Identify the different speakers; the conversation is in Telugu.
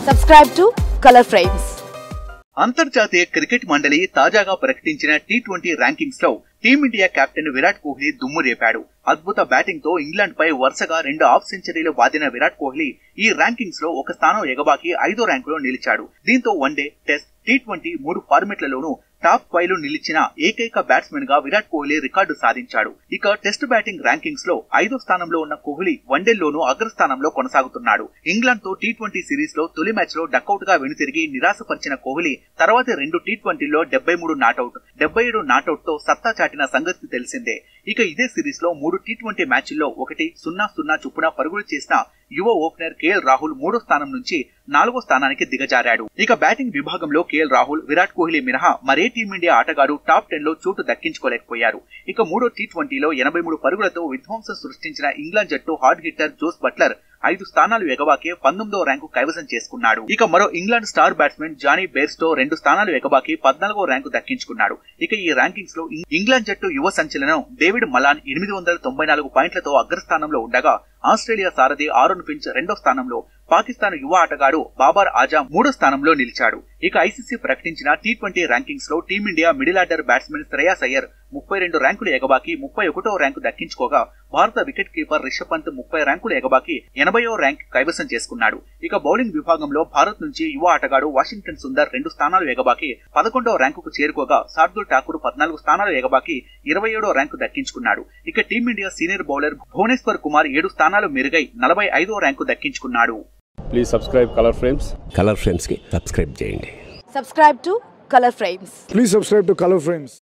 Speaker 1: Subscribe to Color Frames.
Speaker 2: అంతర్జాతీయ క్రికెట్ మండలి తాజాగా ప్రకటించిన టీ ట్వంటీ ర్యాంకింగ్స్ లో టీమిండియా కెప్టెన్ విరాట్ కోహ్లీ దుమ్ము రేపాడు అద్భుత బ్యాటింగ్ తో ఇంగ్లాండ్ పై వరుసగా రెండు హాఫ్ సెంచరీలు బాదిన విరాట్ కోహ్లీ ఈ ర్యాంకింగ్స్ లో ఒక స్థానం ఎగబాకి ఐదో ర్యాంకులో నిలిచాడు దీంతో వన్డే టెస్ట్ టీ ట్వంటీ మూడు ఫార్మెట్లలోనూ టాప్ ఫైవ్ లో నిలిచిన ఏకైక బ్యాట్స్మెన్ గా విరాట్ కోహ్లీ రికార్డు సాధించాడు ఇక టెస్ట్ బ్యాటింగ్ ర్యాంకింగ్స్ లో ఐదో స్థానంలో ఉన్న కోహ్లీ వన్డేల్లోనూ అగ్రస్థానంలో కొనసాగుతున్నాడు ఇంగ్లాండ్ తో టీ ట్వంటీ సిరీస్ లో తొలి మ్యాచ్ లో డకౌట్ గా వెనుతిరిగి నిరాశపరిచిన కోహ్లీ తర్వాతి రెండు టీ ట్వంటీలో డెబ్బై మూడు నాటౌట్ డెబ్బై ఏడు నాటౌట్ తో సత్తా చాటిన సంగతి తెలిసిందే ఇక ఇదే సిరీస్ లో మూడు టీ ట్వంటీ మ్యాచ్ల్లో ఒకటి సున్నా సున్నా చొప్పున పరుగులు చేసిన యువ ఓపెనర్ కేఎల్ రాహుల్ మూడో స్థానం నుంచి నాలుగో స్థానానికి దిగజారాడు ఇక బ్యాటింగ్ విభాగంలో కేఎల్ రాహుల్ విరాట్ కోహ్లీ మినహా మరే టీమిండియా ఆటగాడు టాప్ టెన్ లో చోటు దక్కించుకోలేకపోయారు ఇక మూడో టీ ట్వంటీలో ఎనభై మూడు పరుగులతో విధ్వంసం సృష్టించిన ఇంగ్లాండ్ జట్టు హార్డ్ హిట్టర్ జోస్ బట్లర్ ఐదు స్థానాలు ఎగబాకి పంతొమ్మిదో ర్యాంకు కైవసం చేసుకున్నాడు ఇక మరో England star batsmen Jonny Bairstow రెండు స్థానాలు ఎగబాకి పద్నాలుగో ర్యాంకు దక్కించుకున్నాడు ఇక ఈ ర్యాంకింగ్స్ లో ఇం- ఇంగ్లాండ్ జట్టు యువ సంచలనం డేవిడ్ మలాన్ ఎనిమిది వందల తొంభై నాలుగు పాయింట్లతో అగ్రస్థానంలో ఉండగా ఆస్ట్రేలియా సారథి ఆరోన్ ఫించ్ రెండో స్థానంలో పాకిస్తాన్ యువ ఆటగాడు బాబర్ ఆజాం మూడో స్థానంలో నిలిచాడు ఇక ఐసీసీ ప్రకటించిన టీ ట్వంటీ ర్యాంకింగ్స్ లో team India middle order batsmen Shreyas Iyer ముప్పై రెండు ర్యాంకులు ఎగబాకి ముప్పై ఒకటో ర్యాంకు దక్కించుకోగా భారత వికెట్ కీపర్ రిషబ్ పంత్ ముప్పై ర్యాంకులు ఎగబాకి ఎనభైయో ర్యాంక్ కైవసం చేసుకున్నాడు ఇక బౌలింగ్ విభాగంలో భారత్ నుంచి యువ ఆటగాడు వాషింగ్టన్ సుందర్ రెండు స్థానాలు ఎగబాకి పదకొండవ ర్యాంకుకు చేరుకోగా శార్దుల్ ఠాకూర్ పద్నాలుగు స్థానాలు ఎగబాకి ఇరవై ఏడో ర్యాంకు దక్కించుకున్నాడు ఇక team India senior bowler Bhuvneshwar Kumar ఏడు స్థానాలు మెరుగై నలభై ఐదో ర్యాంకు దక్కించుకున్నాడు
Speaker 3: please subscribe colour frames
Speaker 4: colour ఫ్రేమ్స్కి సబ్స్క్రైబ్ చేయండి
Speaker 1: Subscribe to Color Frames.
Speaker 5: Please subscribe to Color Frames.